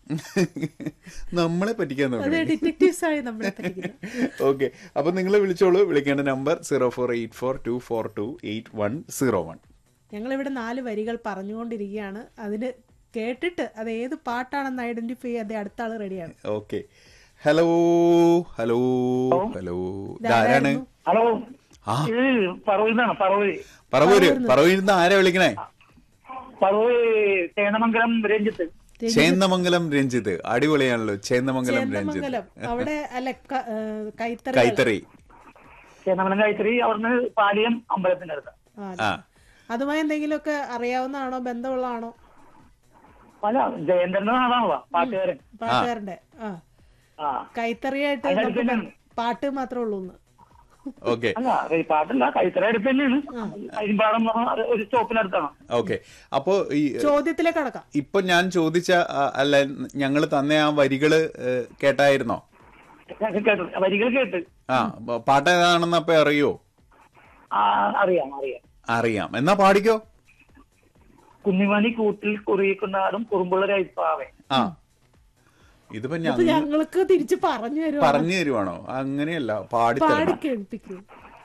നമ്മളെ പറ്റിക്കാൻ അത് തുടങ്ങി ഡിറ്റക്റ്റീവ്സ് ആയി നമ്മളെ പറ്റിക്കുന്നത് ഓക്കെ അപ്പൊ നിങ്ങൾ വിളിച്ചോളൂ വിളിക്കേണ്ട number zero four eight four two four two eight one zero one ഞങ്ങളിവിടെ നാല് വരികൾ പറഞ്ഞുകൊണ്ടിരിക്കുകയാണ് അതിന് കേട്ടിട്ട് അത് ഏത് പാട്ടാണെന്ന് ഐഡന്റിഫൈ ചെയ്യാതെ അടുത്ത ആള് റെഡിയാണ് ഓക്കെ ഹലോ ഹലോ ഹലോ ഇതാരാണ് ഹലോ ആ. ഇത് പറവൂരിന്നാണ് പറവൂര് പറവൂര് പറവൂരിന്ന് ആരാ വിളിക്കണേ പറവൂര് ചേന്നമംഗലം രഞ്ജിത്ത് ചേന്നമംഗലം രഞ്ജിത്ത് അടിപൊളിയാണല്ലോ ചേന്നമംഗലം രഞ്ജിത്ത് ചേന്നമംഗലം അവിടെ അല്ല ക- ഏ, കൈത്തറി കൈത്തറി ചേന്നമംഗലം ഗായത്രി അവിടുന്ന് പാലിയം അമ്പലത്തിന്റെ അടുത്ത് ആ, ആ അതുമായി എന്തെങ്കിലുമൊക്കെ അറിയാവുന്നതാണോ ബന്ധമുള്ളതാണോ അല്ല ജയന്തന്റെ നാടാണല്ലോ പാട്ടുകാരൻ പാട്ടുകാരന്റെ ആ ആ കൈത്തറിയായിട്ട് അതിനടുത്ത് നമുക്ക് തന്നെയാണ്. പാട്ട് മാത്രമേ ഉള്ളൂ എന്ന് ഓക്കെ അല്ല ഈ പാട്ടല്ല കൈത്തറ അടുത്ത് തന്നെയാണ് അരിമ്പാടം എന്ന് പറഞ്ഞ ഒരു സ്റ്റോപ്പിനടുത്താണ് ഓക്കെ അപ്പോ ഈ ചോദ്യത്തിലേക്ക് കടക്കാം ഇപ്പൊ ഞാൻ ചോദിച്ച ആ, അല്ല ഞങ്ങൾ തന്ന ആ വരികള് ഏ, കേട്ടായിരുന്നോ ഞാൻ കേട്ടു വരികൾ കേട്ട് ആ പ- പാട്ട് ഏതാണെന്ന് അപ്പൊ അറിയോ ആ അറിയാം അറിയാം അറിയാം എന്നാ പാടിക്കോ കുഞ്ഞിമണി കൂട്ടിൽ കുറിയിക്കുന്നാടും കുറുമ്പുള്ളൊരയിപ്പാവേ ആ ഇതിപ്പോ ഇത് ഞങ്ങൾ ഞങ്ങൾക്ക് തിരിച്ച് പറഞ്ഞു തരുമോ പറഞ്ഞു തരുവാണോ അങ്ങനെയല്ല പാടി പാടി തരണം കേൾപ്പിക്കൂ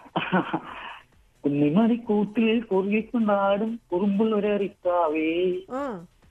കുഞ്ഞിമണി കൂട്ടിൽ കുറിയിക്കുന്നാടും കുറുമ്പുള്ളൊരയിപ്പാവേ ആ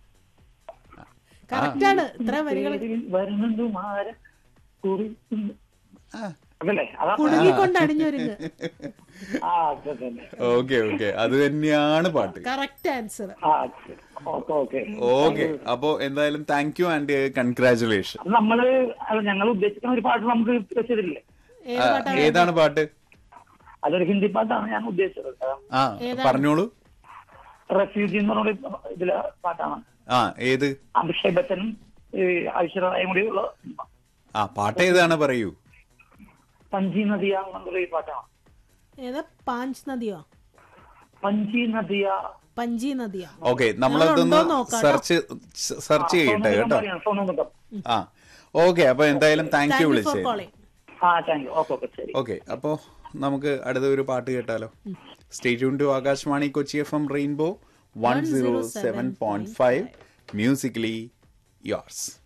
കറക്റ്റാണ് ഇത്ര വരികൾ വരുന്നുമാര കുറിക്കുന്നു ആ. അതല്ലേ അതാ കുടുങ്ങിക്കൊണ്ട് അണിഞ്ഞൊരുങ്ങ് ആ അത് തന്നെ ഓക്കെ ഓക്കെ അത് തന്നെയാണ് പാട്ട് കറക്റ്റ് ആൻസർ ആ ഓക്കെ ഓക്കെ ഓക്കെ അപ്പോ എന്തായാലും താങ്ക് യു ആൻഡ് കൺഗ്രാചുലേഷൻ അത് നമ്മള് അല്ല ഞങ്ങൾ ഉദ്ദേശിക്കുന്ന ഒരു പാട്ട് നമുക്ക് വെച്ചിട്ടില്ലേ ഏത് പാട്ടാണ് ഏതാണ് പാട്ട് അതൊരു ഹിന്ദി പാട്ടാണ് ഞാൻ ഉദ്ദേശിച്ചത് ആ പറഞ്ഞോളൂ റെഫ്യൂജി എന്ന് പറഞ്ഞ ഇതിലെ പാട്ടാണ് ആ ഏത് അഭിഷേക് ബച്ചനും ഈ ഐശ്വര്യയും കൂടി ഉള്ള ആ പാട്ട് ഏതാണ് പറയൂ പഞ്ചി നദിയ എന്നുള്ള ഈ പാട്ടാണ് ഏതാ പാഞ്ച് നദിയോ പഞ്ചി നദിയ പഞ്ചി നദിയോ ഓക്കെ നമ്മളതൊന്ന് ഞങ്ങളുണ്ടോ നോക്കാം സെർച്ച് സെർച്ച് ചെയ്യട്ടെ കേട്ടോ സോണുമുഖം ആ ഓക്കെ അപ്പൊ എന്തായാലും thank you thank you for വിളിച്ചേ കോളിംഗ് ആ താങ്ക് യു ഓക്കെ ഓക്കെ ശരി ഓക്കെ അപ്പോ നമുക്ക് അടുത്ത ഒരു പാട്ട് കേട്ടാലോ stay tune to Akashvani Kochi F M rainbow one zero seven point five musically yours